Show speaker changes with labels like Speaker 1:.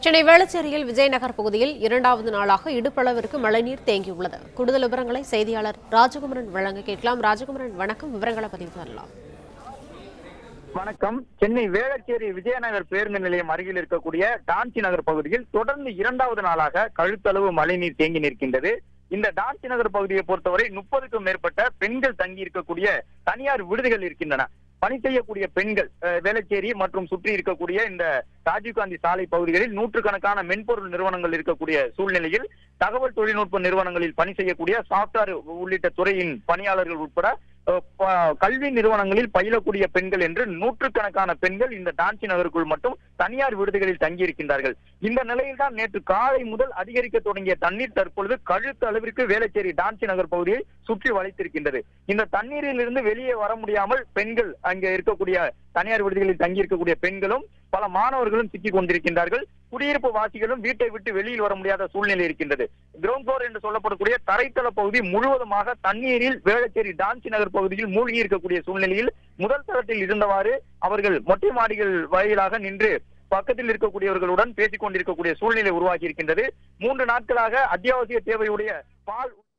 Speaker 1: சென்னை வேளச்சேரியில் விஜயநகர் பகுதியில் இரண்டாவது நாளாக இடுப்பளவிற்கு மழைநீர் தேங்கியுள்ளது கூடுதல் விவரங்களை செய்தியாளர் ராஜகுமரன் வழங்க கேட்கலாம் ராஜகுமரன் வணக்கம் விவரங்களை பதிவு பண்ணலாம்
Speaker 2: வணக்கம் சென்னை வேளச்சேரி விஜயநகர் பேருந்து நிலையம் அருகில் இருக்கக்கூடிய டான்சி நகர் பகுதியில் தொடர்ந்து இரண்டாவது நாளாக கழுத்தளவு மழைநீர் தேங்கி நிற்கின்றது இந்த டான்சி நகர் பகுதியை பொறுத்தவரை முப்பதுக்கும் மேற்பட்ட பெண்கள் தங்கி இருக்கக்கூடிய தனியார் விடுதிகள் இருக்கின்றன பணி செய்யக்கூடிய பெண்கள் அஹ், வேளச்சேரி மற்றும் சுற்றி இருக்கக்கூடிய இந்த ராஜீவ்காந்தி சாலை பகுதிகளில் நூற்றுக்கணக்கான மென்பொருள் நிறுவனங்கள் இருக்கக்கூடிய சூழ்நிலையில் தகவல் தொழில்நுட்ப நிறுவனங்களில் பணி செய்யக்கூடிய சாப்ட்வேர் உள்ளிட்ட துறையின் பணியாளர்கள் உட்பட அஹ், ப- கல்வி நிறுவனங்களில் பயிலக்கூடிய பெண்கள் என்று நூற்றுக்கணக்கான பெண்கள் இந்த டான்சி நகருக்குள் மட்டும் தனியார் விடுதிகளில் தங்கியிருக்கின்றார்கள் இந்த நிலையில் தான் நேற்று காலை முதல் அதிகரிக்க தொடங்கிய தண்ணீர் தற்பொழுது கழுத்து அளவிற்கு வேளச்சேரி டான்சி நகர் பகுதியை சுற்றி வளைத்திருக்கின்றது இந்த தண்ணீரில் இருந்து வெளியே வர முடியாமல் பெண்கள் அங்கே இருக்கக்கூடிய தனியார் விடுதிகளில் தங்கி இருக்கக்கூடிய பெண்களும் பல மாணவர்களும் சிக்கிக் கொண்டிருக்கின்றார்கள் குடியிருப்பு வாசிகளும் வீட்டை விட்டு வெளியில் வர முடியாத சூழ்நிலை இருக்கின்றது கிரவுண்ட் ஃப்ளோர் என்று சொல்லப்படக்கூடிய தரைத்தள பகுதி முழுவதுமாக தண்ணீரில் வேளச்சேரி டான்சி நகர் பகுதியில் மூழ்கி இருக்கக்கூடிய சூழ்நிலையில் முதல் தளத்தில் இருந்தவாறு அவர்கள் மொட்டை மாடிகள் வாயிலாக நின்று பக்கத்தில் இருக்கக்கூடியவர்களுடன் பேசிக் கொண்டிருக்கக்கூடிய சூழ்நிலை உருவாகி இருக்கின்றது மூன்று நாட்களாக அத்தியாவசிய தேவையுடைய பால்